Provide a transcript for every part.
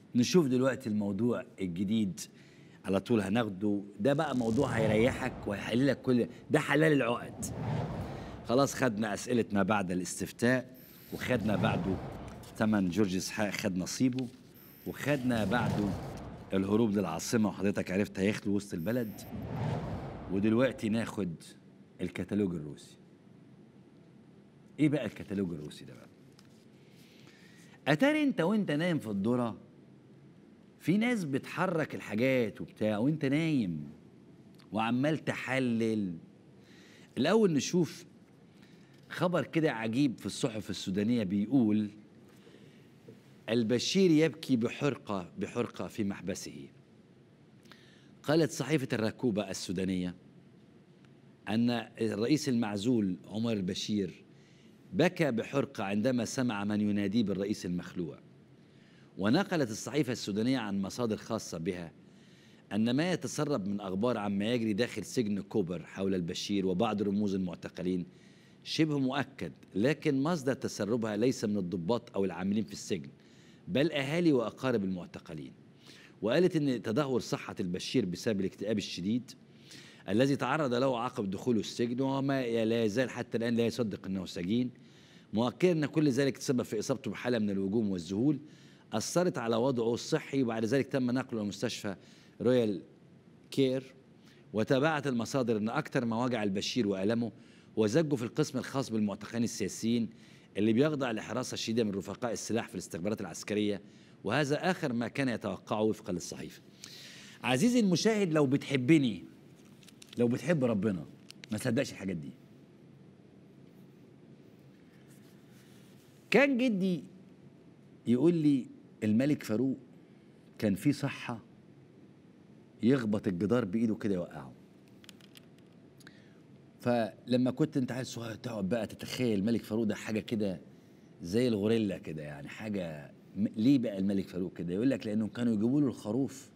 نشوف دلوقتي الموضوع الجديد على طول هناخده ده بقى موضوع هيريحك وهيحل لك كل ده حلال العقد خلاص خدنا أسئلة ما بعد الاستفتاء وخدنا بعده ثمن جورج إسحاق خد نصيبه وخدنا بعده الهروب للعاصمة وحضرتك عرفت هيخلو وسط البلد ودلوقتي ناخد الكتالوج الروسي ايه بقى الكتالوج الروسي ده بقى اتاري انت وانت نايم في الذره في ناس بتحرك الحاجات وبتاع وانت نايم وعمال تحلل الاول نشوف خبر كده عجيب في الصحف السودانيه بيقول البشير يبكي بحرقه بحرقه في محبسه قالت صحيفه الركوبه السودانيه ان الرئيس المعزول عمر البشير بكى بحرقه عندما سمع من يناديه بالرئيس المخلوع ونقلت الصحيفة السودانية عن مصادر خاصة بها أن ما يتسرب من أخبار عما يجري داخل سجن كوبر حول البشير وبعض رموز المعتقلين شبه مؤكد لكن مصدر تسربها ليس من الضباط أو العاملين في السجن بل أهالي وأقارب المعتقلين وقالت أن تدهور صحة البشير بسبب الاكتئاب الشديد الذي تعرض له عقب دخوله السجن وما لا يزال حتى الآن لا يصدق أنه سجين مؤكدا أن كل ذلك تسبب في إصابته بحالة من الوجوم والذهول أثرت على وضعه الصحي وبعد ذلك تم نقله لمستشفى رويال كير وتابعت المصادر أن أكثر ما وجع البشير وألمه هو زجه في القسم الخاص بالمعتقلين السياسيين اللي بيخضع لحراسة شديدة من رفقاء السلاح في الاستخبارات العسكرية وهذا آخر ما كان يتوقعه وفقا للصحيفة عزيزي المشاهد لو بتحبني لو بتحب ربنا ما تصدقش الحاجات دي كان جدي يقول لي الملك فاروق كان فيه صحة يخبط الجدار بإيده كده يوقعه فلما كنت انت عيل صغير تقعد بقى تتخيل الملك فاروق ده حاجة كده زي الغوريلا كده يعني حاجة م- ليه بقى الملك فاروق كده يقول لك لأنهم كانوا يجيبوا له الخروف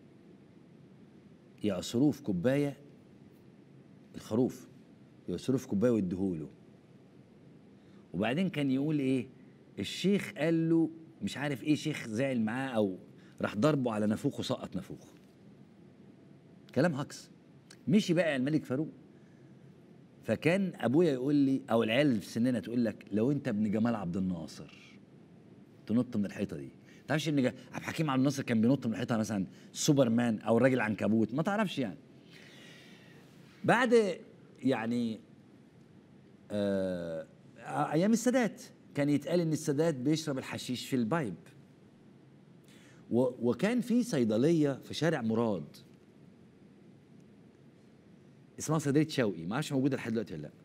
يعصروه في كوباية الخروف يعصروه في كوباية ويديهوله وبعدين كان يقول ايه الشيخ قال له مش عارف ايه شيخ زعل معاه او راح ضربه على نافوخه سقط نافوخه كلام هكس مشي بقى الملك فاروق فكان ابويا يقول لي او العيال في سننا تقول لك لو انت ابن جمال عبد الناصر تنط من الحيطه دي ما تعرفش ان جا- عبد الحكيم عبد الناصر كان بينط من الحيطه مثلا سوبرمان او الراجل عنكبوت ما تعرفش يعني بعد يعني آه ايام السادات كان يتقال ان السادات بيشرب الحشيش في البايب و- وكان في صيدليه في شارع مراد اسمها صيدليه شوقي ما اعرفش موجوده لحد دلوقتي ولا لا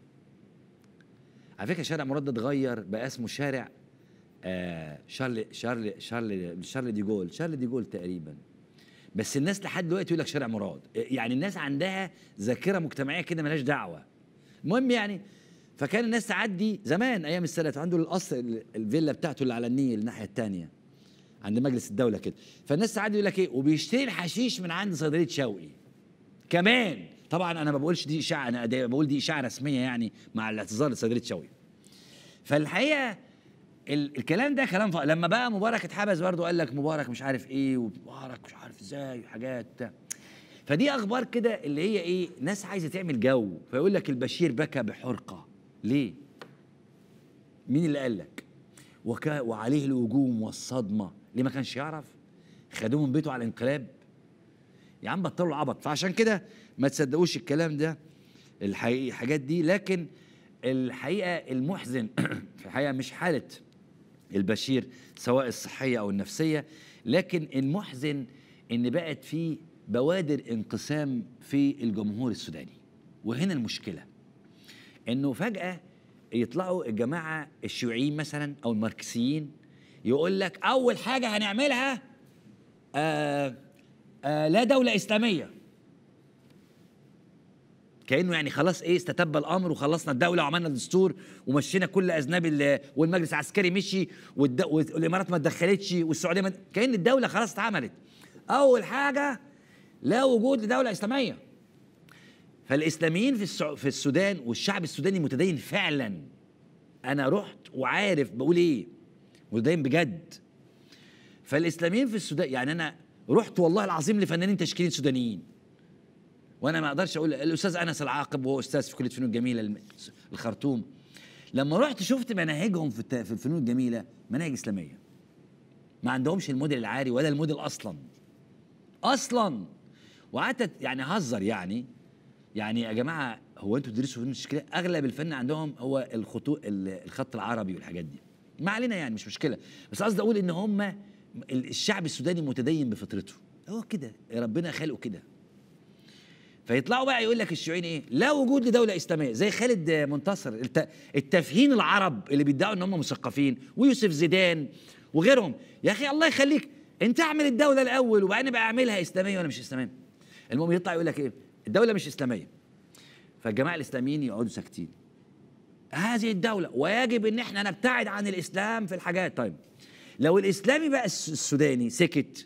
على فكره شارع مراد ده اتغير بقى اسمه شارع آه شارل شارل شارل شارل دي جول شارل دي جول تقريبا بس الناس لحد دلوقتي يقول لك شارع مراد يعني الناس عندها ذاكره مجتمعيه كده ملهاش دعوه المهم يعني فكان الناس تعدي زمان ايام السادات عنده القصر ال- الفيلا بتاعته اللي على النيل الناحيه الثانيه عند مجلس الدوله كده فالناس تعدي يقول لك ايه وبيشتري الحشيش من عند صيدليه شوقي كمان طبعا انا ما بقولش دي اشاعه انا ده بقول دي اشاعه رسميه يعني مع الاعتذار لصيدليه شوقي فالحقيقه ال- الكلام ده كلام ف... لما بقى مبارك اتحبس برضه قال لك مبارك مش عارف ايه ومبارك مش عارف ازاي وحاجات بتاع فدي اخبار كده اللي هي ايه ناس عايزه تعمل جو فيقول لك البشير بكى بحرقه ليه مين اللي قال لك وكا وعليه الهجوم والصدمه ليه ما كانش يعرف خدوه من بيته على الانقلاب يا عم بطلوا العبط فعشان كده ما تصدقوش الكلام ده الحقيقة الحاجات دي لكن الحقيقه المحزن في الحقيقه مش حاله البشير سواء الصحيه او النفسيه لكن المحزن ان بقت في بوادر انقسام في الجمهور السوداني وهنا المشكله انه فجاه يطلعوا الجماعه الشيوعيين مثلا او الماركسيين يقول لك اول حاجه هنعملها آه آه لا دوله اسلاميه كانه يعني خلاص ايه استتب الامر وخلصنا الدوله وعملنا دستور ومشينا كل اذناب ال- والمجلس العسكري مشي والد- والامارات ما اتدخلتش والسعوديه ما كان الدوله خلاص اتعملت اول حاجه لا وجود لدوله اسلاميه فالاسلاميين في السع... في السودان والشعب السوداني متدين فعلا انا رحت وعارف بقول ايه متدين بجد فالاسلاميين في السودان يعني انا رحت والله العظيم لفنانين تشكيلين سودانيين وانا ما اقدرش اقول الاستاذ انس العاقب وهو استاذ في كليه الفنون الجميله الم- الخرطوم لما رحت شفت مناهجهم في الت- في الفنون الجميله مناهج اسلاميه ما عندهمش الموديل العاري ولا الموديل اصلا اصلا وقعدت يعني هزر يعني يعني يا جماعه هو انتوا بتدرسوا فنون تشكيليه اغلب الفن عندهم هو الخطوط ال- الخط العربي والحاجات دي ما علينا يعني مش مشكله بس قصدي اقول ان هم الشعب السوداني متدين بفطرته هو كده ربنا خلقه كده فيطلعوا بقى يقول لك الشيوعيين ايه لا وجود لدوله اسلاميه زي خالد منتصر الت- التفهين العرب اللي بيدعوا ان هم مثقفين ويوسف زيدان وغيرهم يا اخي الله يخليك انت اعمل الدوله الاول وبعدين بقى اعملها اسلاميه ولا مش اسلاميه المهم يطلع يقول لك ايه الدوله مش اسلاميه فالجماعه الاسلاميين يقعدوا ساكتين هذه الدوله ويجب ان احنا نبتعد عن الاسلام في الحاجات طيب لو الاسلامي بقى الس- السوداني سكت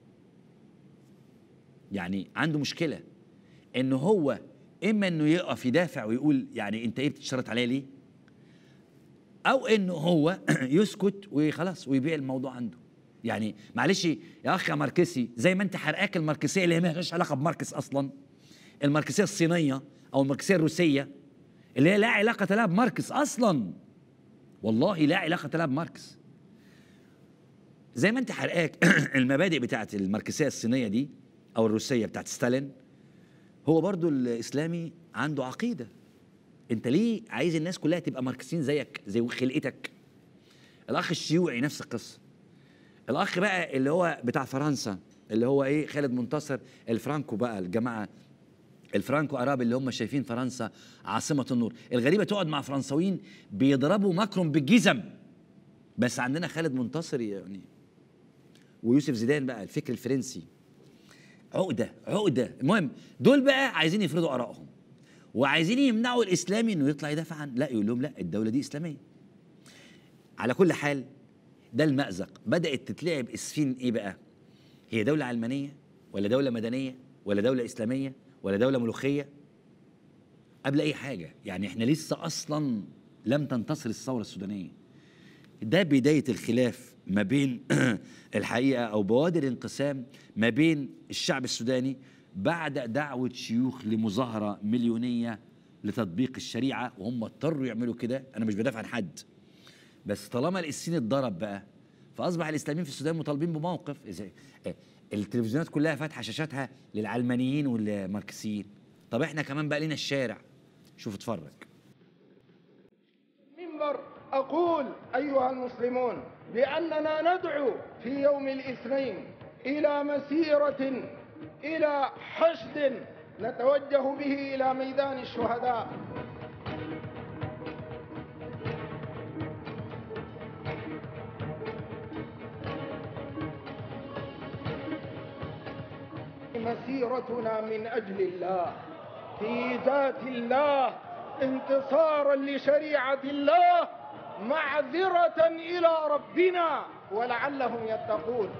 يعني عنده مشكله ان هو اما انه يقف يدافع ويقول يعني انت ايه بتشترط عليا ليه او انه هو يسكت وخلاص ويبيع الموضوع عنده يعني معلش يا اخ يا ماركسي زي ما انت حرقاك الماركسيه اللي هي مالهاش علاقه بماركس اصلا الماركسيه الصينيه او الماركسيه الروسيه اللي هي لا علاقه لها بماركس اصلا والله لا علاقه لها بماركس زي ما انت حرقاك المبادئ بتاعت الماركسيه الصينيه دي او الروسيه بتاعت ستالين هو برضو الاسلامي عنده عقيده انت ليه عايز الناس كلها تبقى ماركسيين زيك زي خلقتك الاخ الشيوعي نفس القصه الاخ بقى اللي هو بتاع فرنسا اللي هو ايه خالد منتصر الفرانكو بقى الجماعه الفرانكو اراب اللي هم شايفين فرنسا عاصمه النور الغريبه تقعد مع فرنساويين بيضربوا ماكرون بالجزم بس عندنا خالد منتصر يعني ويوسف زيدان بقى الفكر الفرنسي عقده عقده المهم دول بقى عايزين يفرضوا ارائهم وعايزين يمنعوا الاسلامي انه يطلع يدافع عن لا يقول لهم لا الدوله دي اسلاميه على كل حال ده المأزق بدأت تتلعب اسفين ايه بقى هي دولة علمانية ولا دولة مدنية ولا دولة إسلامية ولا دولة ملوخية قبل أي حاجة يعني احنا لسه أصلا لم تنتصر الثورة السودانية ده بداية الخلاف ما بين الحقيقة أو بوادر الانقسام ما بين الشعب السوداني بعد دعوة شيوخ لمظاهرة مليونية لتطبيق الشريعة وهم اضطروا يعملوا كده أنا مش بدافع عن حد بس طالما السين اتضرب بقى فاصبح الاسلاميين في السودان مطالبين بموقف ازاي آه، التلفزيونات كلها فاتحه شاشاتها للعلمانيين والماركسيين طب احنا كمان بقى لنا الشارع شوف اتفرج منبر أقول أيها المسلمون بأننا ندعو في يوم الاثنين إلى مسيرة إلى حشد نتوجه به إلى ميدان الشهداء مسيرتنا من أجل الله في ذات الله انتصارا لشريعة الله معذرة إلى ربنا ولعلهم يتقون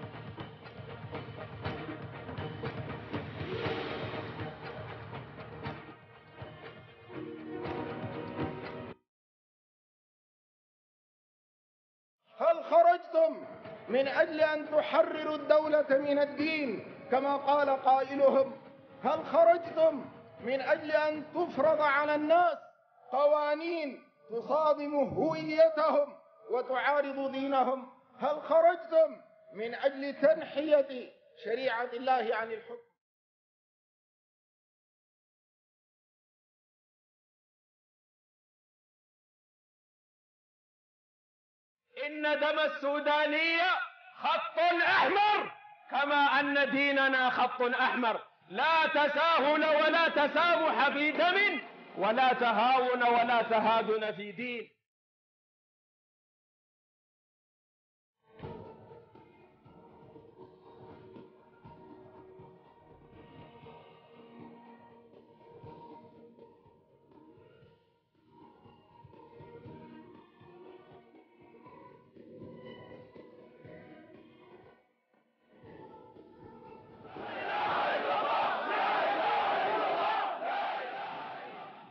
هل خرجتم من أجل أن تحرروا الدولة من الدين كما قال قائلهم هل خرجتم من أجل أن تفرض على الناس قوانين تصادم هويتهم وتعارض دينهم هل خرجتم من أجل تنحية شريعة الله عن الحكم إن دم السودانية خط أحمر كما أن ديننا خط أحمر لا تساهل ولا تسامح في دم ولا تهاون ولا تهادن في دين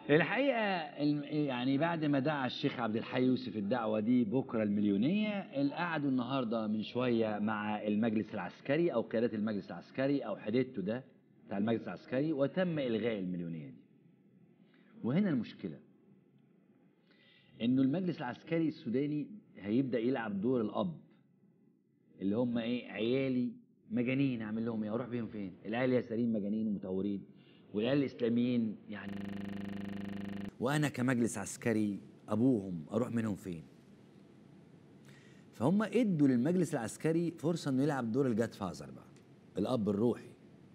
الحقيقه الم- يعني بعد ما دعا الشيخ عبد الحي يوسف الدعوه دي بكره المليونيه ال- قعدوا النهارده من شويه مع المجلس العسكري او قيادات المجلس العسكري او حديثته ده بتاع المجلس العسكري وتم الغاء المليونيه دي. وهنا المشكله انه المجلس العسكري السوداني هيبدا يلعب دور الاب اللي هم ايه عيالي مجانين اعمل لهم ايه اروح بيهم فين العيال اليساريين مجانين ومتهورين والعيال الاسلاميين يعني وانا كمجلس عسكري ابوهم اروح منهم فين فهم ادوا للمجلس العسكري فرصه انه يلعب دور الجاد فازر بقى الاب الروحي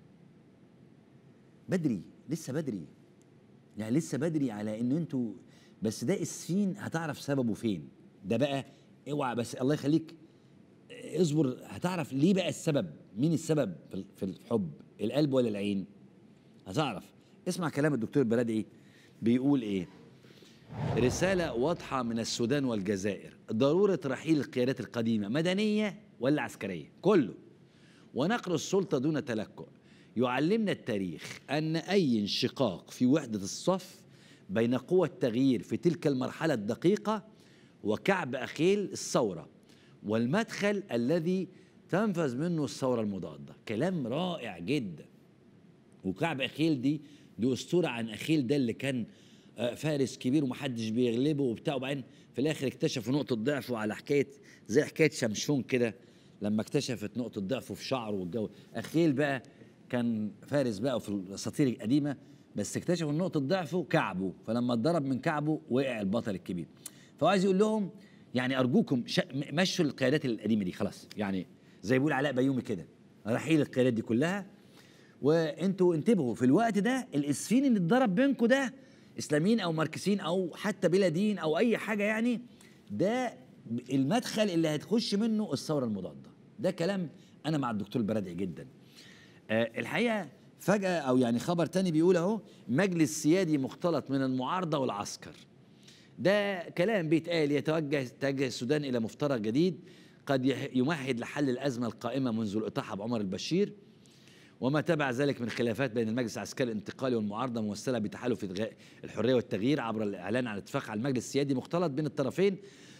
بدري لسه بدري يعني لسه بدري على ان انتوا بس ده اسفين هتعرف سببه فين ده بقى اوعى بس الله يخليك اصبر هتعرف ليه بقى السبب مين السبب في في الحب القلب ولا العين هتعرف اسمع كلام الدكتور بلادي بيقول ايه رسالة واضحة من السودان والجزائر ضرورة رحيل القيادات القديمة مدنية ولا عسكرية كله ونقل السلطة دون تلكؤ يعلمنا التاريخ أن أي انشقاق في وحدة الصف بين قوى التغيير في تلك المرحلة الدقيقة وكعب أخيل الثورة والمدخل الذي تنفذ منه الثورة المضادة كلام رائع جدا وكعب أخيل دي دي أسطورة عن أخيل ده اللي كان آه، فارس كبير ومحدش بيغلبه وبتاع وبعدين في الآخر اكتشفوا نقطة ضعفه على حكاية زي حكاية شمشون كده لما اكتشفت نقطة ضعفه في شعره والجو أخيل بقى كان فارس بقى في الأساطير القديمة بس اكتشفوا نقطة ضعفه كعبه فلما اتضرب من كعبه وقع البطل الكبير فهو عايز يقول لهم يعني أرجوكم شا- م- مشوا القيادات القديمة دي خلاص يعني زي بيقول علاء بيومي كده رحيل القيادات دي كلها وانتوا انتبهوا في الوقت ده الاسفين اللي اتضرب بينكم ده اسلاميين او ماركسيين او حتى بلا دين او اي حاجه يعني ده المدخل اللي هتخش منه الثوره المضاده ده كلام انا مع الدكتور البرادعي جدا آه الحقيقه فجاه او يعني خبر تاني بيقول اهو مجلس سيادي مختلط من المعارضه والعسكر ده كلام بيتقال يتوجه توجه السودان الى مفترق جديد قد يح- يمهد لحل الازمه القائمه منذ الاطاحه بعمر البشير وما تبع ذلك من خلافات بين المجلس العسكري الانتقالي والمعارضه ممثله بتحالف الغاء الحريه والتغيير عبر الاعلان عن اتفاق على المجلس السيادي مختلط بين الطرفين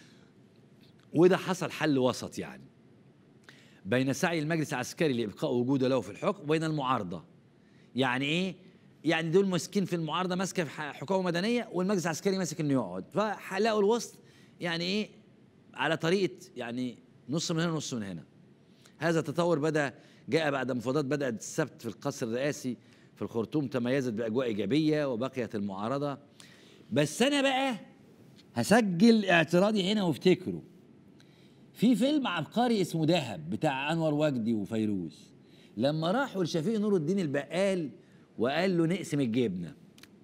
وده حصل حل وسط يعني بين سعي المجلس العسكري لابقاء وجوده له في الحكم وبين المعارضه يعني ايه يعني دول ماسكين في المعارضه ماسكه في ح- حكومه مدنيه والمجلس العسكري ماسك انه يقعد فحلقوا الوسط يعني ايه على طريقه يعني نص من هنا ونص من هنا هذا التطور بدا جاء بعد مفاوضات بدات السبت في القصر الرئاسي في الخرطوم تميزت باجواء ايجابيه وبقيت المعارضه بس انا بقى هسجل اعتراضي هنا وافتكروا في فيلم عبقري اسمه دهب بتاع انور وجدي وفيروز لما راحوا لشفيق نور الدين البقال وقال له نقسم الجبنه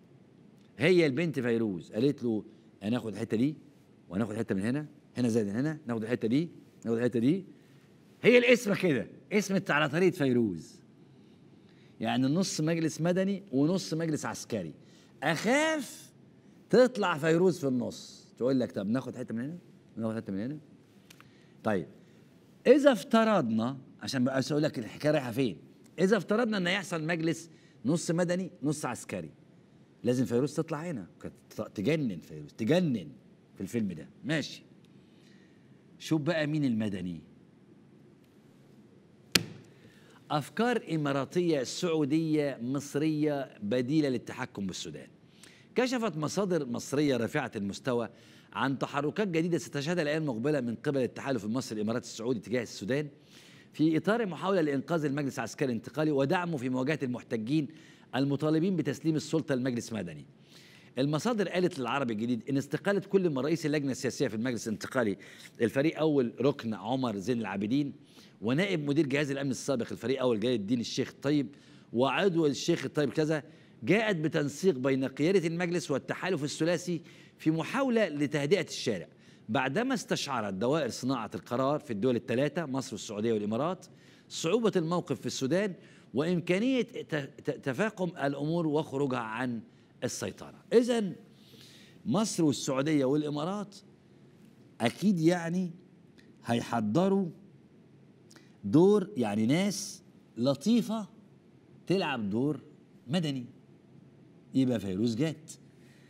هي البنت فيروز قالت له هناخد الحته دي وهناخد حته من هنا هنا زائد هنا ناخد الحته دي ناخد الحته دي هي الاسم كده اسمت على طريقه فيروز يعني نص مجلس مدني ونص مجلس عسكري اخاف تطلع فيروز في النص تقول لك طب ناخد حته من هنا ناخد حته من هنا طيب اذا افترضنا عشان بقى اقول لك الحكايه رايحه فين اذا افترضنا ان يحصل مجلس نص مدني نص عسكري لازم فيروز تطلع هنا كانت ت- تجنن فيروز تجنن في الفيلم ده ماشي شوف بقى مين المدني افكار اماراتيه سعوديه مصريه بديله للتحكم بالسودان كشفت مصادر مصريه رافعه المستوى عن تحركات جديده ستشهدها الايام المقبله من قبل التحالف المصري الاماراتي السعودي تجاه السودان في اطار محاوله لانقاذ المجلس العسكري الانتقالي ودعمه في مواجهه المحتجين المطالبين بتسليم السلطه لمجلس مدني. المصادر قالت للعربي الجديد ان استقاله كل من رئيس اللجنه السياسيه في المجلس الانتقالي الفريق اول ركن عمر زين العابدين ونائب مدير جهاز الامن السابق الفريق اول جلال الدين الشيخ الطيب وعضو الشيخ الطيب كذا جاءت بتنسيق بين قياده المجلس والتحالف الثلاثي في محاوله لتهدئه الشارع بعدما استشعرت دوائر صناعه القرار في الدول الثلاثه مصر والسعوديه والامارات صعوبه الموقف في السودان وامكانيه ت- ت- تفاقم الامور وخروجها عن السيطره اذا مصر والسعوديه والامارات اكيد يعني هيحضروا دور يعني ناس لطيفه تلعب دور مدني يبقى فيروز جت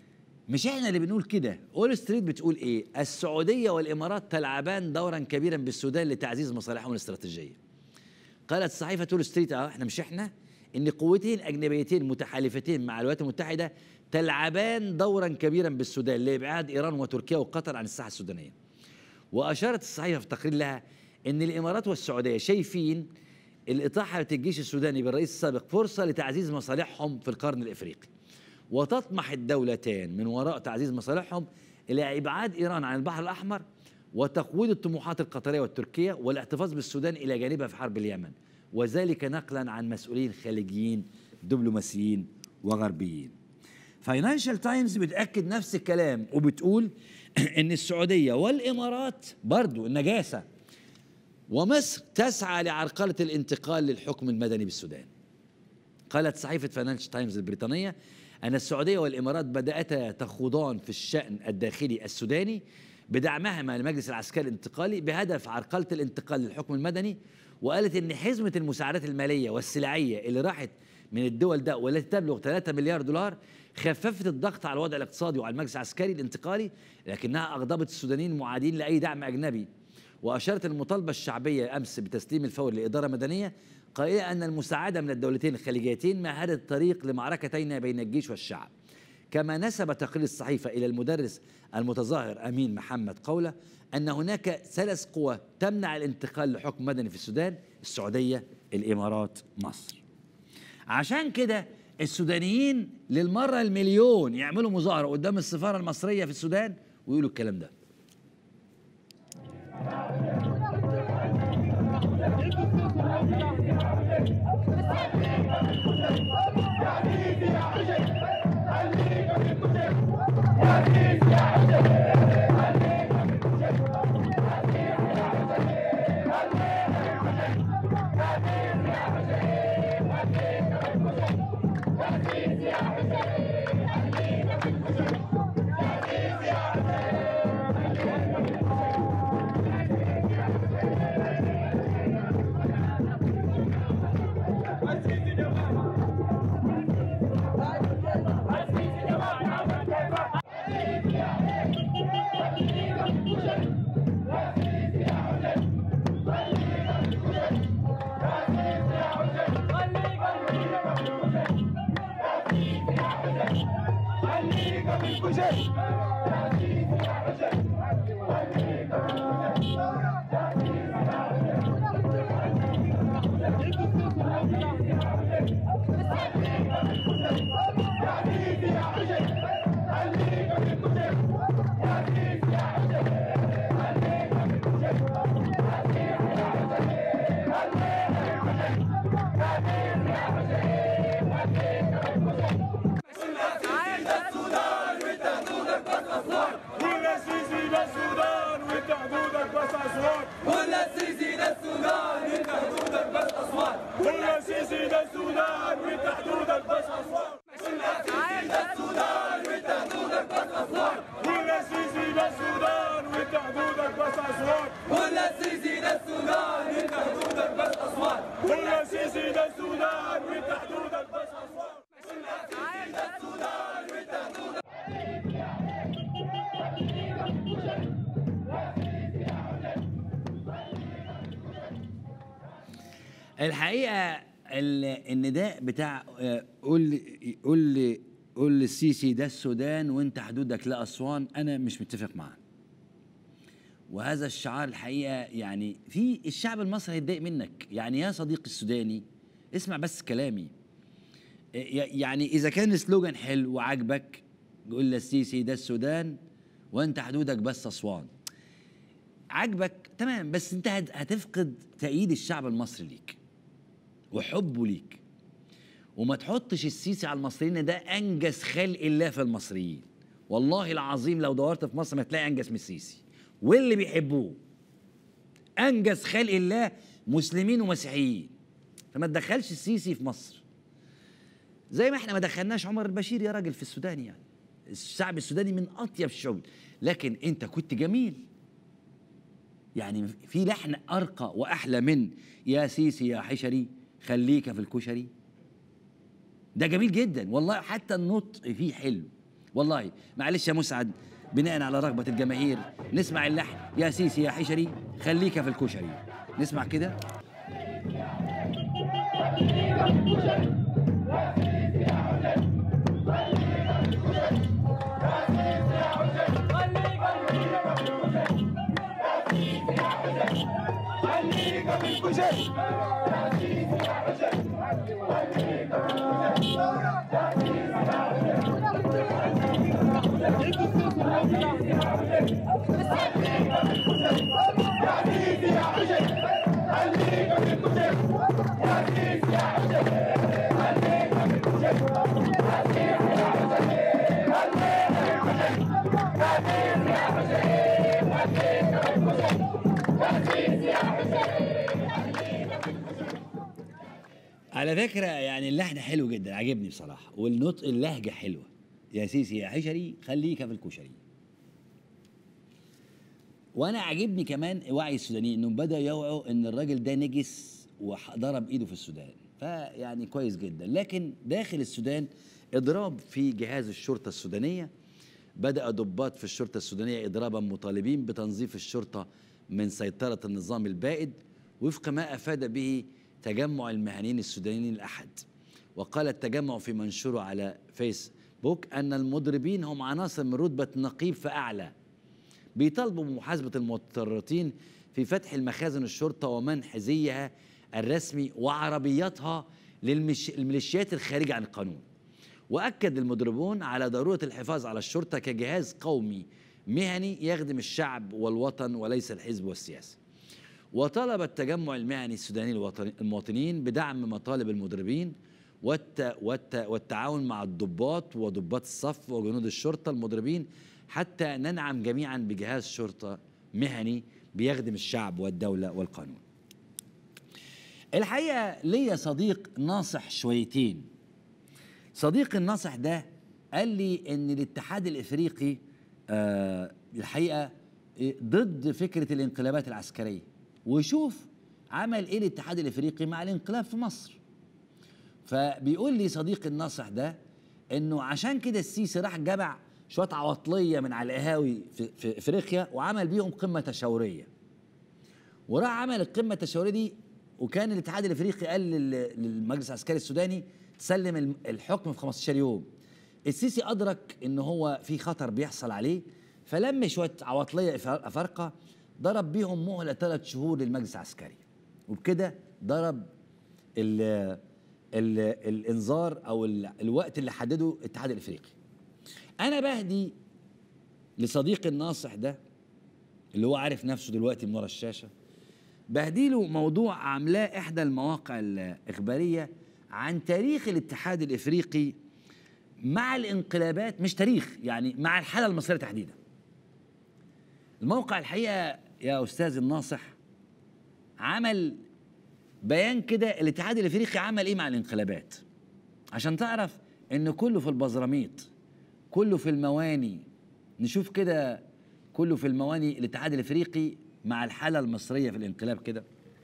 مش احنا اللي بنقول كده وول ستريت بتقول ايه السعوديه والامارات تلعبان دورا كبيرا بالسودان لتعزيز مصالحهم الاستراتيجيه قالت صحيفه وول ستريت اه احنا مش احنا ان قوتين اجنبيتين متحالفتين مع الولايات المتحده تلعبان دورا كبيرا بالسودان لابعاد ايران وتركيا وقطر عن الساحه السودانيه واشارت الصحيفه في تقرير لها ان الامارات والسعوديه شايفين الاطاحه الجيش السوداني بالرئيس السابق فرصه لتعزيز مصالحهم في القرن الافريقي وتطمح الدولتان من وراء تعزيز مصالحهم الى ابعاد ايران عن البحر الاحمر وتقويض الطموحات القطريه والتركيه والاحتفاظ بالسودان الى جانبها في حرب اليمن وذلك نقلا عن مسؤولين خليجيين دبلوماسيين وغربيين فاينانشال تايمز بتاكد نفس الكلام وبتقول ان السعوديه والامارات برضو النجاسه ومصر تسعى لعرقله الانتقال للحكم المدني بالسودان قالت صحيفه فاينانشال تايمز البريطانيه أن السعودية والإمارات بدأتا تخوضان في الشأن الداخلي السوداني بدعمهما للمجلس العسكري الانتقالي بهدف عرقلة الانتقال للحكم المدني وقالت إن حزمة المساعدات المالية والسلعية اللي راحت من الدول ده والتي تبلغ 3 مليار دولار خففت الضغط على الوضع الاقتصادي وعلى المجلس العسكري الانتقالي لكنها أغضبت السودانيين المعادين لأي دعم أجنبي وأشارت المطالبة الشعبية أمس بتسليم الفور لإدارة مدنية قائلة أن المساعدة من الدولتين الخليجيتين مهدت الطريق لمعركتين بين الجيش والشعب كما نسب تقرير الصحيفة إلى المدرس المتظاهر أمين محمد قولة أن هناك ثلاث قوى تمنع الانتقال لحكم مدني في السودان السعودية الإمارات مصر عشان كده السودانيين للمرة المليون يعملوا مظاهرة قدام السفارة المصرية في السودان ويقولوا الكلام ده ولا سيسي للسودان وانت حدودك بس اصوات ولا سيسي للسودان انت حدودك بس اصوات ولا سيسي للسودان وانت حدودك بس اصوات للسودان وانت حدودك بس اصوات ولا سيسي للسودان وانت حدودك بس اصوات ولا سيسي للسودان انت حدودك بس اصوات ولا سيسي للسودان وانت حدودك بس اصوات الحقيقه ال- النداء بتاع آه، قول لي قول لي قول لي السيسي ده السودان وانت حدودك لاسوان انا مش متفق معاه وهذا الشعار الحقيقه يعني في الشعب المصري هيتضايق منك يعني يا صديقي السوداني اسمع بس كلامي آه، ي- يعني اذا كان سلوجان حلو وعاجبك قول لي السيسي ده السودان وانت حدودك بس اسوان عاجبك تمام بس انت هت- هتفقد تأييد الشعب المصري ليك وحبه ليك وما تحطش السيسي على المصريين ده انجز خلق الله في المصريين والله العظيم لو دورت في مصر ما تلاقي انجز من السيسي واللي بيحبوه انجز خلق الله مسلمين ومسيحيين فما تدخلش السيسي في مصر زي ما احنا ما دخلناش عمر البشير يا راجل في السودان يعني الشعب السوداني من اطيب الشعوب لكن انت كنت جميل يعني في لحن ارقى واحلى من يا سيسي يا حشري خليك في الكشري ده جميل جدا والله حتى النطق فيه حلو والله معلش يا مسعد بناء على رغبة الجماهير نسمع اللحن يا سيسي يا حشري خليك في الكشري نسمع كده على فكرة يعني اللحن حلو جدا عجبني بصراحة والنطق اللهجة حلوة يا سيسي يا حشري خليك في الكشري وانا عاجبني كمان وعي السودانيين انهم بداوا يوعوا ان الراجل ده نجس وضرب ايده في السودان فيعني كويس جدا لكن داخل السودان اضراب في جهاز الشرطه السودانيه بدا ضباط في الشرطه السودانيه اضرابا مطالبين بتنظيف الشرطه من سيطره النظام البائد وفق ما افاد به تجمع المهنيين السودانيين الاحد وقال التجمع في منشوره على فيسبوك ان المضربين هم عناصر من رتبه نقيب فاعلى بيطالبوا بمحاسبة المتورطين في فتح المخازن الشرطة ومنح زيها الرسمي وعربياتها للميليشيات الخارجة عن القانون وأكد المضربون على ضرورة الحفاظ على الشرطة كجهاز قومي مهني يخدم الشعب والوطن وليس الحزب والسياسة وطلب التجمع المهني السوداني الوطني- المواطنين بدعم مطالب المضربين والت والت والتعاون مع الضباط وضباط الصف وجنود الشرطة المضربين حتى ننعم جميعا بجهاز شرطة مهني بيخدم الشعب والدولة والقانون الحقيقة ليا صديق ناصح شويتين صديق الناصح ده قال لي ان الاتحاد الافريقي آه الحقيقه إيه، ضد فكره الانقلابات العسكريه وشوف عمل ايه الاتحاد الافريقي مع الانقلاب في مصر فبيقول لي صديق الناصح ده انه عشان كده السيسي راح جمع شويه عواطليه من على القهاوي في, في افريقيا وعمل بيهم قمه تشاوريه وراح عمل القمه التشاوريه دي وكان الاتحاد الافريقي قال لل- للمجلس العسكري السوداني تسلم الم- الحكم في 15 يوم السيسي ادرك ان هو في خطر بيحصل عليه فلم شويه عواطليه أف- افارقه ضرب بيهم مهله ثلاث شهور للمجلس العسكري وبكده ضرب ال ال الانذار او ال الوقت اللي حدده الاتحاد الافريقي انا بهدي لصديقي الناصح ده اللي هو عارف نفسه دلوقتي من ورا الشاشه بهديله موضوع عاملاه احدى المواقع الاخباريه عن تاريخ الاتحاد الافريقي مع الانقلابات مش تاريخ يعني مع الحاله المصريه تحديدا الموقع الحقيقه يا استاذ الناصح عمل بيان كده الاتحاد الافريقي عمل ايه مع الانقلابات عشان تعرف ان كله في البزراميط كله في المواني نشوف كده كله في المواني الاتحاد الافريقي مع الحاله المصريه في الانقلاب كده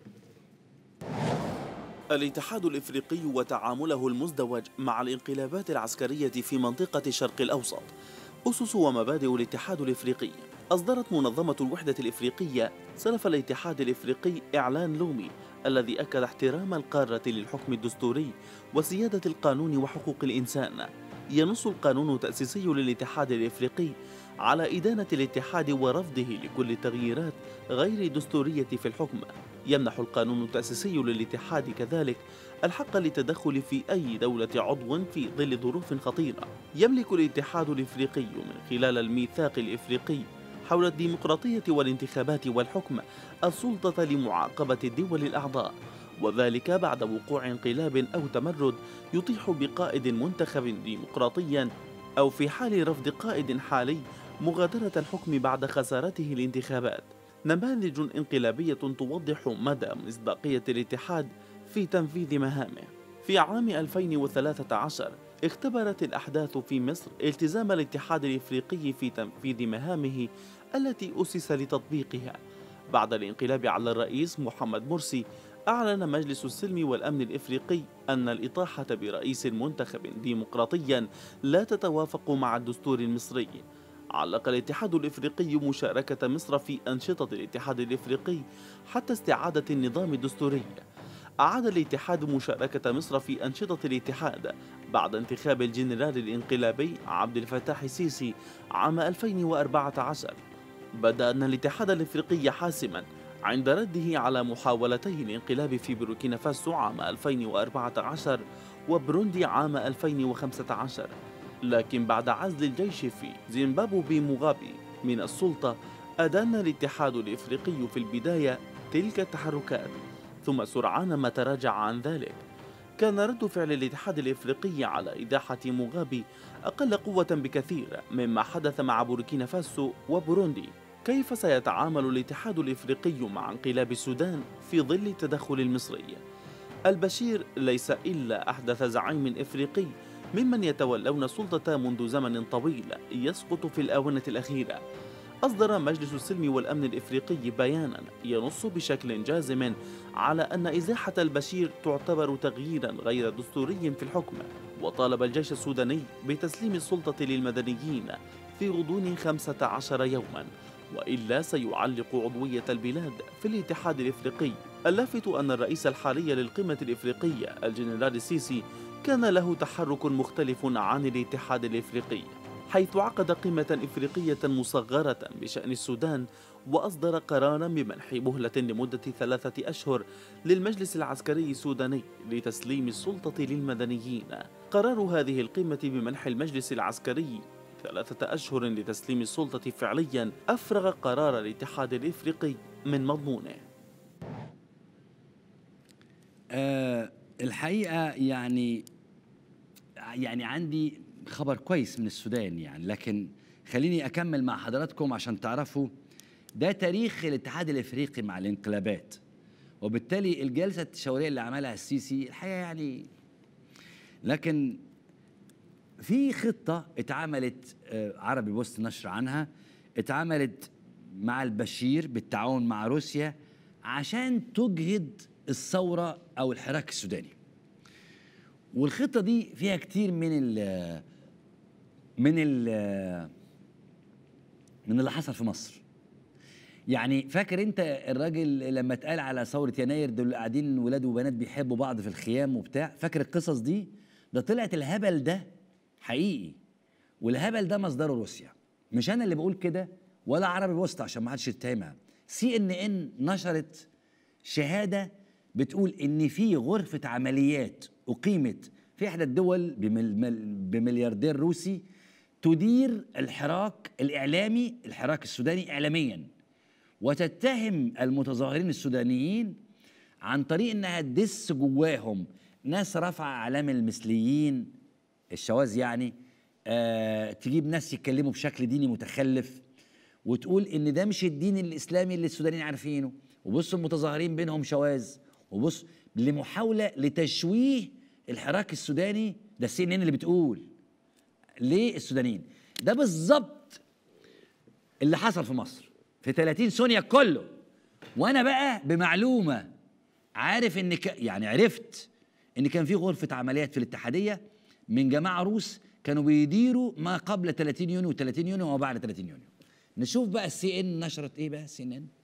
الاتحاد الافريقي وتعامله المزدوج مع الانقلابات العسكريه في منطقه الشرق الاوسط اسس ومبادئ الاتحاد الافريقي اصدرت منظمه الوحده الافريقيه سلف الاتحاد الافريقي اعلان لومي الذي اكد احترام القاره للحكم الدستوري وسياده القانون وحقوق الانسان ينص القانون التاسيسي للاتحاد الافريقي على ادانه الاتحاد ورفضه لكل التغييرات غير الدستوريه في الحكم يمنح القانون التأسيسي للاتحاد كذلك الحق للتدخل في أي دولة عضو في ظل ظروف خطيرة يملك الاتحاد الإفريقي من خلال الميثاق الإفريقي حول الديمقراطية والانتخابات والحكم السلطة لمعاقبة الدول الأعضاء وذلك بعد وقوع انقلاب أو تمرد يطيح بقائد منتخب ديمقراطيا أو في حال رفض قائد حالي مغادرة الحكم بعد خسارته الانتخابات نماذج انقلابية توضح مدى مصداقية الاتحاد في تنفيذ مهامه. في عام 2013 اختبرت الأحداث في مصر التزام الاتحاد الإفريقي في تنفيذ مهامه التي أسس لتطبيقها بعد الانقلاب على الرئيس محمد مرسي أعلن مجلس السلم والأمن الإفريقي أن الإطاحة برئيس منتخب ديمقراطيا لا تتوافق مع الدستور المصري علق الاتحاد الإفريقي مشاركة مصر في أنشطة الاتحاد الإفريقي حتى استعادة النظام الدستوري أعاد الاتحاد مشاركة مصر في أنشطة الاتحاد بعد انتخاب الجنرال الانقلابي عبد الفتاح السيسي عام 2014 بدا أن الاتحاد الإفريقي حاسما عند رده على محاولتي الانقلاب في بوركينا فاسو عام 2014 وبروندي عام 2015 لكن بعد عزل الجيش في زيمبابوي موغابي من السلطة أدان الاتحاد الإفريقي في البداية تلك التحركات ثم سرعان ما تراجع عن ذلك كان رد فعل الاتحاد الإفريقي على إداحة موغابي أقل قوة بكثير مما حدث مع بوركينا فاسو وبوروندي كيف سيتعامل الاتحاد الإفريقي مع انقلاب السودان في ظل التدخل المصري؟ البشير ليس إلا أحدث زعيم إفريقي ممن يتولون السلطة منذ زمن طويل يسقط في الآونة الأخيرة أصدر مجلس السلم والأمن الإفريقي بيانا ينص بشكل جازم على أن إزاحة البشير تعتبر تغييرا غير دستوري في الحكم وطالب الجيش السوداني بتسليم السلطة للمدنيين في غضون 15 يوما وإلا سيعلق عضوية البلاد في الاتحاد الإفريقي اللافت أن الرئيس الحالي للقمة الإفريقية الجنرال السيسي كان له تحرك مختلف عن الاتحاد الإفريقي حيث عقد قمة إفريقية مصغرة بشأن السودان وأصدر قرارا بمنح مهلة لمدة ثلاثة أشهر للمجلس العسكري السوداني لتسليم السلطة للمدنيين قرار هذه القمة بمنح المجلس العسكري ثلاثة أشهر لتسليم السلطة فعليا أفرغ قرار الاتحاد الإفريقي من مضمونه أه الحقيقه يعني يعني عندي خبر كويس من السودان يعني لكن خليني اكمل مع حضراتكم عشان تعرفوا ده تاريخ الاتحاد الافريقي مع الانقلابات وبالتالي الجلسه التشاوريه اللي عملها السيسي الحقيقه يعني لكن في خطه اتعملت آه، عربي بوست نشر عنها اتعملت مع البشير بالتعاون مع روسيا عشان تجهد الثوره او الحراك السوداني والخطه دي فيها كتير من ال من ال من اللي حصل في مصر يعني فاكر انت الراجل لما اتقال على ثوره يناير دول قاعدين ولاد وبنات بيحبوا بعض في الخيام وبتاع فاكر القصص دي ده طلعت الهبل ده حقيقي والهبل ده مصدره روسيا مش انا اللي بقول كده ولا عربي بوست عشان ما حدش يتهمها سي ان ان نشرت شهاده بتقول ان في غرفه عمليات اقيمت في احدى الدول بمل مل- بملياردير روسي تدير الحراك الاعلامي الحراك السوداني اعلاميا وتتهم المتظاهرين السودانيين عن طريق انها تدس جواهم ناس رفع اعلام المثليين الشواذ يعني آه تجيب ناس يتكلموا بشكل ديني متخلف وتقول ان ده مش الدين الاسلامي اللي السودانيين عارفينه وبص المتظاهرين بينهم شواذ وبص لمحاوله لتشويه الحراك السوداني ده السي ان اللي بتقول ليه السودانيين ده بالظبط اللي حصل في مصر في 30 سونيا كله وانا بقى بمعلومه عارف ان ك... يعني عرفت ان كان في غرفه عمليات في الاتحاديه من جماعه روس كانوا بيديروا ما قبل 30 يونيو و30 يونيو وما بعد 30 يونيو نشوف بقى السي ان نشرت ايه بقى السي ان ان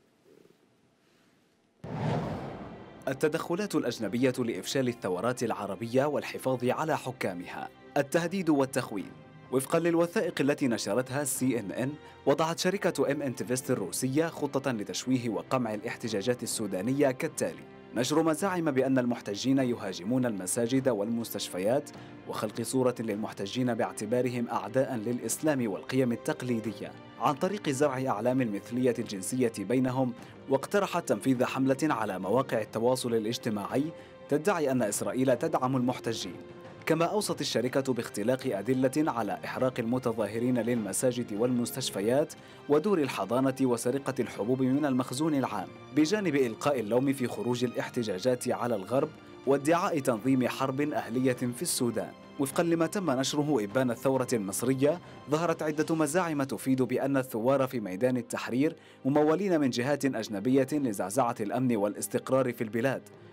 التدخلات الأجنبية لإفشال الثورات العربية والحفاظ على حكامها التهديد والتخوين وفقا للوثائق التي نشرتها سي ان ان وضعت شركة ام انتفست الروسية خطة لتشويه وقمع الاحتجاجات السودانية كالتالي نشر مزاعم بأن المحتجين يهاجمون المساجد والمستشفيات وخلق صورة للمحتجين باعتبارهم أعداء للإسلام والقيم التقليدية عن طريق زرع أعلام المثلية الجنسية بينهم واقترحت تنفيذ حملة على مواقع التواصل الاجتماعي تدعي أن إسرائيل تدعم المحتجين كما أوصت الشركة باختلاق أدلة على إحراق المتظاهرين للمساجد والمستشفيات ودور الحضانة وسرقة الحبوب من المخزون العام بجانب إلقاء اللوم في خروج الاحتجاجات على الغرب وادعاء تنظيم حرب أهلية في السودان وفقا لما تم نشره إبان الثورة المصرية ظهرت عدة مزاعم تفيد بأن الثوار في ميدان التحرير ممولين من جهات أجنبية لزعزعة الأمن والاستقرار في البلاد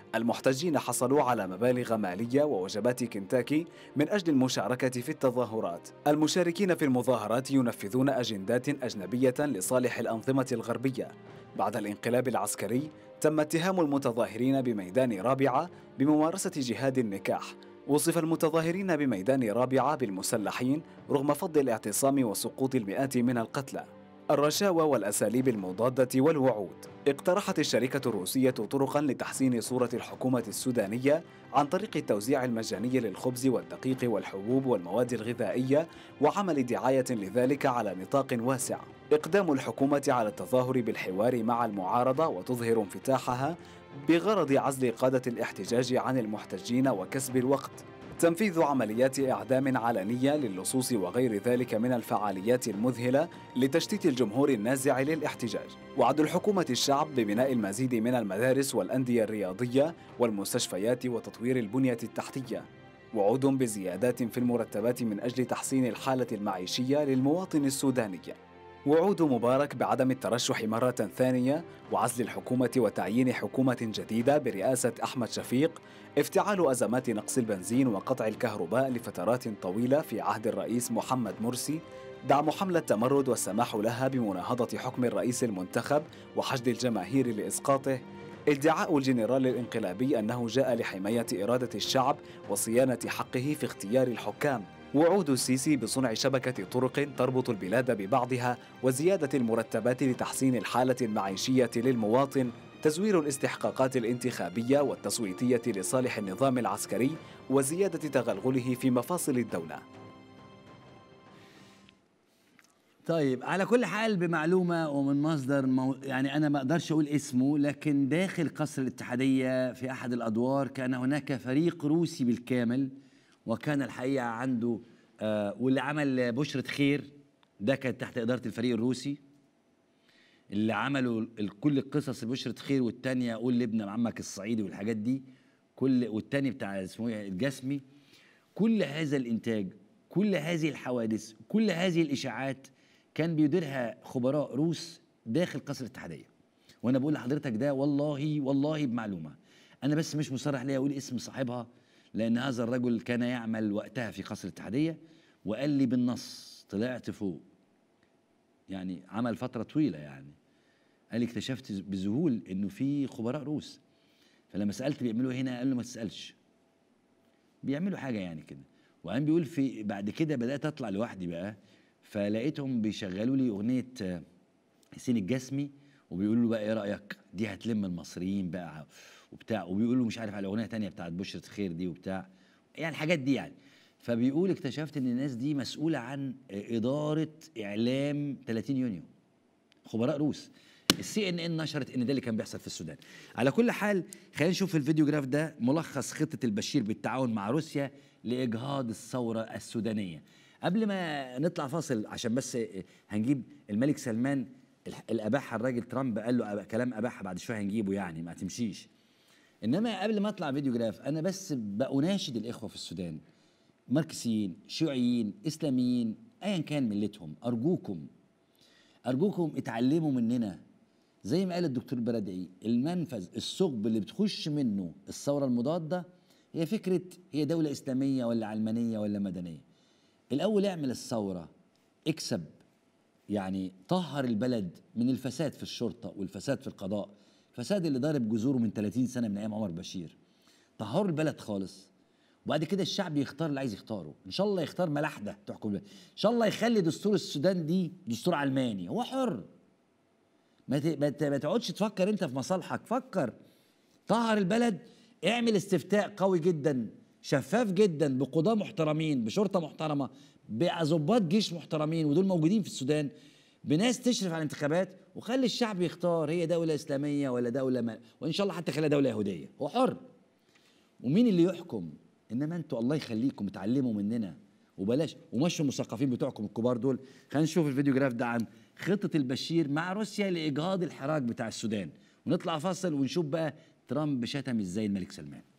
المحتجين حصلوا على مبالغ مالية ووجبات كنتاكي من أجل المشاركة في التظاهرات المشاركين في المظاهرات ينفذون أجندات أجنبية لصالح الأنظمة الغربية بعد الانقلاب العسكري تم اتهام المتظاهرين بميدان رابعة بممارسة جهاد النكاح وصف المتظاهرين بميدان رابعة بالمسلحين رغم فض الاعتصام وسقوط المئات من القتلى الرشاوى والأساليب المضادة والوعود اقترحت الشركة الروسية طرقا لتحسين صورة الحكومة السودانية عن طريق التوزيع المجاني للخبز والدقيق والحبوب والمواد الغذائية وعمل دعاية لذلك على نطاق واسع إقدام الحكومة على التظاهر بالحوار مع المعارضة وتظهر انفتاحها بغرض عزل قادة الاحتجاج عن المحتجين وكسب الوقت تنفيذ عمليات إعدام علنية للصوص وغير ذلك من الفعاليات المذهلة لتشتيت الجمهور النازع للاحتجاج وعد الحكومة الشعب ببناء المزيد من المدارس والأندية الرياضية والمستشفيات وتطوير البنية التحتية وعود بزيادات في المرتبات من أجل تحسين الحالة المعيشية للمواطن السوداني وعود مبارك بعدم الترشح مرة ثانية وعزل الحكومة وتعيين حكومة جديدة برئاسة أحمد شفيق افتعال أزمات نقص البنزين وقطع الكهرباء لفترات طويلة في عهد الرئيس محمد مرسي دعم حملة تمرد والسماح لها بمناهضة حكم الرئيس المنتخب وحشد الجماهير لإسقاطه ادعاء الجنرال الانقلابي أنه جاء لحماية إرادة الشعب وصيانة حقه في اختيار الحكام وعود السيسي بصنع شبكة طرق تربط البلاد ببعضها وزيادة المرتبات لتحسين الحالة المعيشية للمواطن تزوير الاستحقاقات الانتخابية والتصويتية لصالح النظام العسكري وزيادة تغلغله في مفاصل الدولة طيب على كل حال بمعلومه ومن مصدر مو يعني انا ما اقدرش اقول اسمه لكن داخل قصر الاتحاديه في احد الادوار كان هناك فريق روسي بالكامل وكان الحقيقه عنده آه واللي عمل بشره خير ده كان تحت اداره الفريق الروسي اللي عملوا ال- كل القصص بشرة خير والتانية قول لابن عمك الصعيدي والحاجات دي كل والتاني بتاع اسمه ايه الجسمي كل هذا الانتاج كل هذه الحوادث كل هذه الاشاعات كان بيديرها خبراء روس داخل قصر الاتحاديه وانا بقول لحضرتك ده والله والله بمعلومه انا بس مش مصرح ليا اقول اسم صاحبها لان هذا الرجل كان يعمل وقتها في قصر الاتحاديه وقال لي بالنص طلعت فوق يعني عمل فتره طويله يعني قال لي اكتشفت بذهول انه في خبراء روس فلما سالت بيعملوا إيه هنا قال له ما تسالش بيعملوا حاجه يعني كده وقام بيقول في بعد كده بدات اطلع لوحدي بقى فلقيتهم بيشغلوا لي اغنيه آه، حسين الجسمي وبيقولوا له بقى ايه رايك دي هتلم المصريين بقى وبتاع وبيقولوا مش عارف على اغنيه تانية بتاعت بشرة خير دي وبتاع يعني الحاجات دي يعني فبيقول اكتشفت ان الناس دي مسؤوله عن آه، اداره اعلام 30 يونيو خبراء روس السي ان ان نشرت ان ده اللي كان بيحصل في السودان على كل حال خلينا نشوف في الفيديوغراف ده ملخص خطه البشير بالتعاون مع روسيا لاجهاض الثوره السودانيه قبل ما نطلع فاصل عشان بس هنجيب الملك سلمان الح- الاباحه الراجل ترامب قال له أب- كلام اباحه بعد شويه هنجيبه يعني ما تمشيش انما قبل ما اطلع فيديوغراف انا بس بأناشد الاخوه في السودان ماركسيين شيوعيين اسلاميين ايا كان ملتهم ارجوكم ارجوكم اتعلموا مننا زي ما قال الدكتور بردعي المنفذ الثقب اللي بتخش منه الثوره المضاده هي فكره هي دوله اسلاميه ولا علمانيه ولا مدنيه الاول اعمل الثوره اكسب يعني طهر البلد من الفساد في الشرطه والفساد في القضاء الفساد اللي ضارب جذوره من 30 سنه من ايام عمر بشير طهروا البلد خالص وبعد كده الشعب يختار اللي عايز يختاره ان شاء الله يختار ملاحده تحكم البلد ان شاء الله يخلي دستور السودان دي دستور علماني هو حر ما ت- ما ت- ما تقعدش تفكر انت في مصالحك فكر طهر البلد اعمل استفتاء قوي جدا شفاف جدا بقضاة محترمين بشرطة محترمة بضباط جيش محترمين ودول موجودين في السودان بناس تشرف على الانتخابات وخلي الشعب يختار هي دولة إسلامية ولا دولة ما وإن شاء الله حتى خليها دولة يهودية هو حر ومين اللي يحكم انما انتوا الله يخليكم اتعلموا مننا وبلاش ومشوا المثقفين بتوعكم الكبار دول خلينا نشوف الفيديوغراف ده عن خطه البشير مع روسيا لاجهاض الحراك بتاع السودان ونطلع فاصل ونشوف بقى ترامب شتم ازاي الملك سلمان